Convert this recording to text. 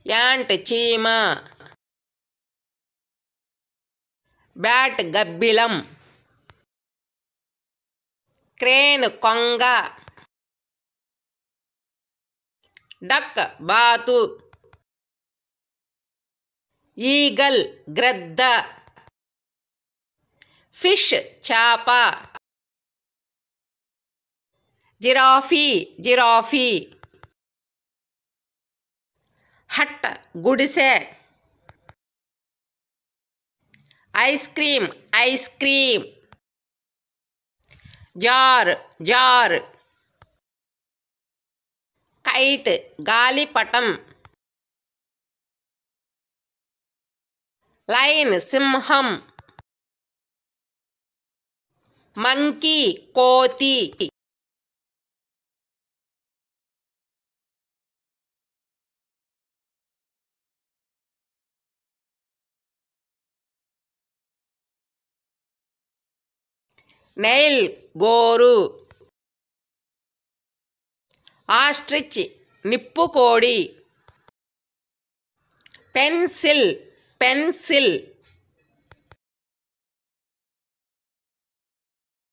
ant చీమ bat గబ్బిలం crane కొంగ డక్ బాతు ఈగల్ గ్రద్ద ఫిష్ చేప జిరాఫీ జిరాఫీ హట్ గుడిసె ice cream ice cream jar jar kite గాలిపటం లైన్ సింహం మంకీ కోతి నెయిల్ గోరు ఆస్ట్రిచ్ నిప్పుకోడి పెన్సిల్ పెన్సిల్